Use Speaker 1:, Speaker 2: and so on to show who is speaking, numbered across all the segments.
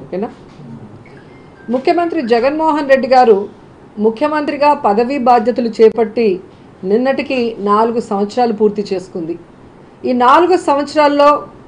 Speaker 1: ఓకేనా ముఖ్యమంత్రి జగన్మోహన్ రెడ్డి గారు ముఖ్యమంత్రిగా పదవీ బాధ్యతలు చేపట్టి నిన్నటికి నాలుగు సంవత్సరాలు పూర్తి చేసుకుంది ఈ నాలుగు సంవత్సరాల్లో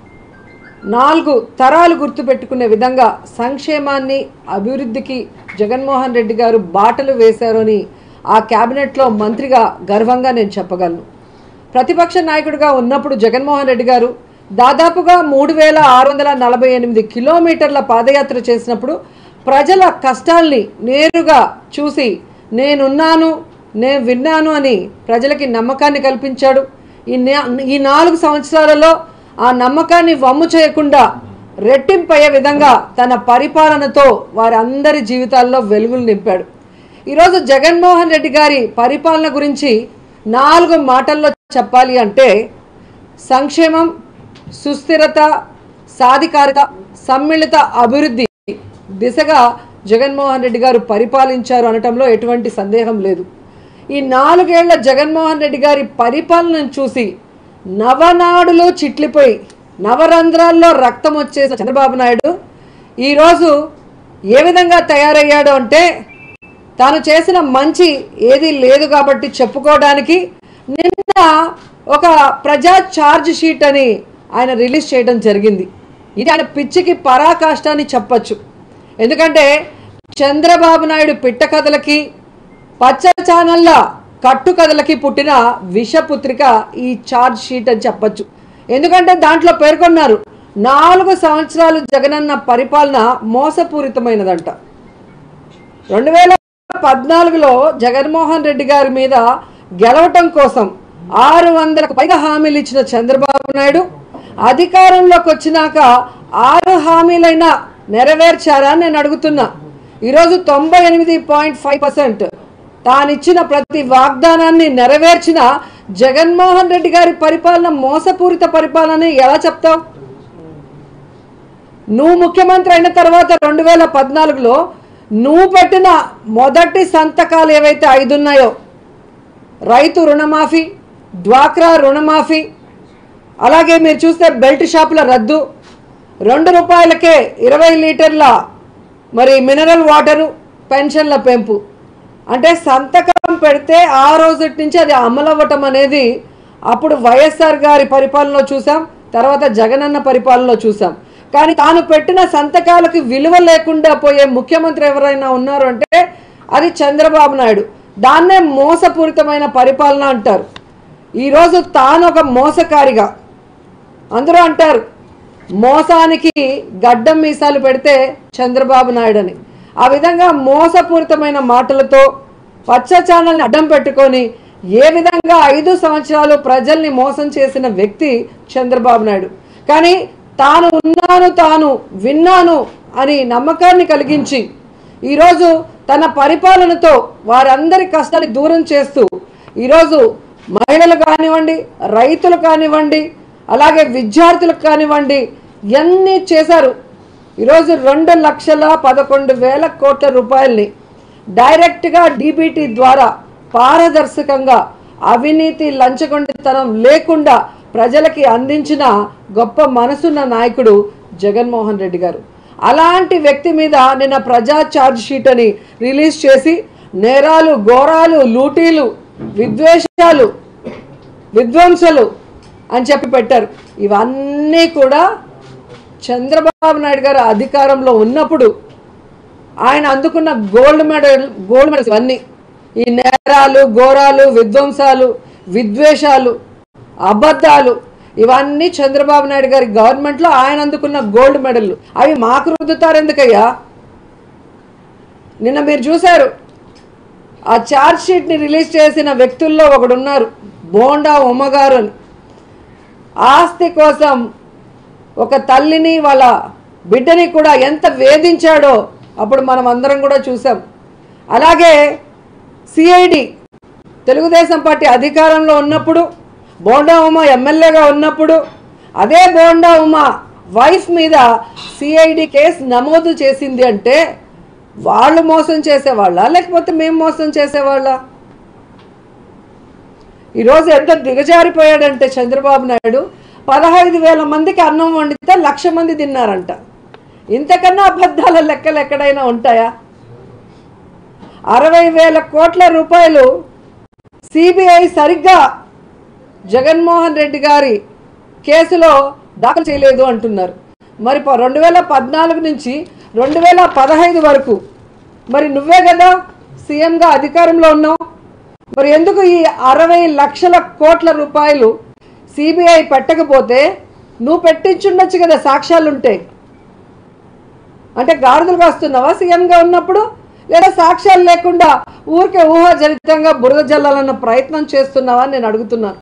Speaker 1: నాలుగు తరాలు గుర్తుపెట్టుకునే విధంగా సంక్షేమాన్ని అభివృద్ధికి జగన్మోహన్ రెడ్డి గారు బాటలు వేశారు అని ఆ క్యాబినెట్లో మంత్రిగా గర్వంగా నేను చెప్పగలను ప్రతిపక్ష నాయకుడిగా ఉన్నప్పుడు జగన్మోహన్ రెడ్డి గారు దాదాపుగా మూడు వేల ఆరు వందల నలభై ఎనిమిది కిలోమీటర్ల పాదయాత్ర చేసినప్పుడు ప్రజల కష్టాల్ని నేరుగా చూసి నేనున్నాను నేను విన్నాను అని ప్రజలకి నమ్మకాన్ని కల్పించాడు ఈ నే- ఈ నాలుగు సంవత్సరాలలో ఆ నమ్మకాన్ని వమ్ము చేయకుండా రెట్టింపయ్యే విధంగా తన పరిపాలనతో వారందరి జీవితాల్లో వెలుగులు నింపాడు ఈరోజు జగన్మోహన్ రెడ్డి గారి పరిపాలన గురించి నాలుగు మాటల్లో చెప్పాలి అంటే సంక్షేమం సుస్థిరత సాధికారత సమ్మిళిత అభివృద్ధి దిశగా జగన్మోహన్ రెడ్డి గారు పరిపాలించారు అనటంలో ఎటువంటి సందేహం లేదు ఈ నాలుగేళ్ల జగన్మోహన్ రెడ్డి గారి పరిపాలనను చూసి నవనాడులో చిట్లిపోయి నవరంధ్రాల్లో రక్తం వచ్చేసిన చంద్రబాబు నాయుడు ఈరోజు ఏ విధంగా తయారయ్యాడు అంటే తాను చేసిన మంచి ఏది లేదు కాబట్టి చెప్పుకోవడానికి నిన్న ఒక ప్రజా ఛార్జ్ షీట్ అని ఆయన రిలీజ్ చేయడం జరిగింది ఇది ఆయన పిచ్చికి పరాకాష్టాన్ని చెప్పచ్చు ఎందుకంటే చంద్రబాబు నాయుడు పిట్ట కథలకి పచ్చ ఛానళ్ళ కట్టు కథలకి పుట్టిన విషపుత్రిక ఈ ఛార్జ్ షీట్ అని చెప్పచ్చు ఎందుకంటే దాంట్లో పేర్కొన్నారు నాలుగు సంవత్సరాలు జగనన్న పరిపాలన మోసపూరితమైనదంట రెండు వేల పద్నాలుగులో జగన్మోహన్ రెడ్డి గారి మీద గెలవటం కోసం ఆరు వందలకు పైగా హామీలు ఇచ్చిన చంద్రబాబు నాయుడు అధికారంలోకి వచ్చినాక ఆరు హామీలైనా నెరవేర్చారా అని నేను అడుగుతున్నా ఈరోజు తొంభై ఎనిమిది పాయింట్ ఫైవ్ పర్సెంట్ తానిచ్చిన ప్రతి వాగ్దానాన్ని నెరవేర్చిన జగన్మోహన్ రెడ్డి గారి పరిపాలన మోసపూరిత పరిపాలన అని ఎలా చెప్తావు నువ్వు ముఖ్యమంత్రి అయిన తర్వాత రెండు వేల పద్నాలుగులో నువ్వు పెట్టిన మొదటి సంతకాలు ఏవైతే ఐదు ఉన్నాయో రైతు రుణమాఫీ డ్వాక్రా రుణమాఫీ అలాగే మీరు చూస్తే బెల్ట్ షాపుల రద్దు రెండు రూపాయలకే ఇరవై లీటర్ల మరి మినరల్ వాటరు పెన్షన్ల పెంపు అంటే సంతకం పెడితే ఆ రోజు నుంచి అది అమలవ్వటం అనేది అప్పుడు వైఎస్ఆర్ గారి పరిపాలనలో చూసాం తర్వాత జగనన్న పరిపాలనలో చూసాం కానీ తాను పెట్టిన సంతకాలకు విలువ లేకుండా పోయే ముఖ్యమంత్రి ఎవరైనా ఉన్నారు అంటే అది చంద్రబాబు నాయుడు దాన్నే మోసపూరితమైన పరిపాలన అంటారు ఈరోజు తాను ఒక మోసకారిగా అందరూ అంటారు మోసానికి గడ్డం మీసాలు పెడితే చంద్రబాబు నాయుడు అని ఆ విధంగా మోసపూరితమైన మాటలతో పచ్చ ఛానల్ని అడ్డం పెట్టుకొని ఏ విధంగా ఐదు సంవత్సరాలు ప్రజల్ని మోసం చేసిన వ్యక్తి చంద్రబాబు నాయుడు కానీ తాను ఉన్నాను తాను విన్నాను అని నమ్మకాన్ని కలిగించి ఈరోజు తన పరిపాలనతో వారందరి కష్టాన్ని దూరం చేస్తూ ఈరోజు మహిళలు కానివ్వండి రైతులు కానివ్వండి అలాగే విద్యార్థులకు కానివ్వండి ఎన్ని చేశారు ఈరోజు రెండు లక్షల పదకొండు వేల కోట్ల రూపాయల్ని డైరెక్ట్గా డీబీటీ ద్వారా పారదర్శకంగా అవినీతి లంచగొండితనం లేకుండా ప్రజలకి అందించిన గొప్ప మనసున్న నాయకుడు జగన్మోహన్ రెడ్డి గారు అలాంటి వ్యక్తి మీద నిన్న ప్రజా ఛార్జ్ షీట్ అని రిలీజ్ చేసి నేరాలు ఘోరాలు లూటీలు విద్వేషాలు విధ్వంసలు అని చెప్పి పెట్టారు ఇవన్నీ కూడా చంద్రబాబు నాయుడు గారు అధికారంలో ఉన్నప్పుడు ఆయన అందుకున్న గోల్డ్ మెడల్ గోల్డ్ మెడల్స్ ఇవన్నీ ఈ నేరాలు ఘోరాలు విధ్వంసాలు విద్వేషాలు అబద్ధాలు ఇవన్నీ చంద్రబాబు నాయుడు గారి గవర్నమెంట్లో ఆయన అందుకున్న గోల్డ్ మెడల్లు అవి మాకు రుద్దుతారు ఎందుకయ్యా నిన్న మీరు చూశారు ఆ ఛార్జ్ షీట్ని రిలీజ్ చేసిన వ్యక్తుల్లో ఒకడున్నారు బోండా ఉమ్మగారు అని ఆస్తి కోసం ఒక తల్లిని వాళ్ళ బిడ్డని కూడా ఎంత వేధించాడో అప్పుడు మనం అందరం కూడా చూసాం అలాగే సిఐడి తెలుగుదేశం పార్టీ అధికారంలో ఉన్నప్పుడు బోండా ఉమ ఎమ్మెల్యేగా ఉన్నప్పుడు అదే బోండా ఉమ వైఫ్ మీద సిఐడి కేసు నమోదు చేసింది అంటే వాళ్ళు మోసం చేసేవాళ్ళ లేకపోతే మేము మోసం చేసేవాళ్ళ ఈరోజు ఎంత దిగజారిపోయాడంటే చంద్రబాబు నాయుడు పదహైదు వేల మందికి అన్నం వండితే లక్ష మంది తిన్నారంట ఇంతకన్నా అబద్ధాల లెక్కలు ఎక్కడైనా ఉంటాయా అరవై వేల కోట్ల రూపాయలు సిబిఐ సరిగ్గా జగన్మోహన్ రెడ్డి గారి కేసులో దాఖలు చేయలేదు అంటున్నారు మరి ప- రెండు వేల పద్నాలుగు నుంచి రెండు వేల పదహైదు వరకు మరి నువ్వే కదా సీఎంగా అధికారంలో ఉన్నావు మరి ఎందుకు ఈ అరవై లక్షల కోట్ల రూపాయలు సిబిఐ పెట్టకపోతే నువ్వు పెట్టించుండొచ్చు కదా సాక్ష్యాలుంటే అంటే గాడిదలు కాస్తున్నావా సీఎంగా ఉన్నప్పుడు లేదా సాక్ష్యాలు లేకుండా ఊరికే ఊహాజనితంగా బురద జల్లాలన్న ప్రయత్నం చేస్తున్నావా అని నేను అడుగుతున్నాను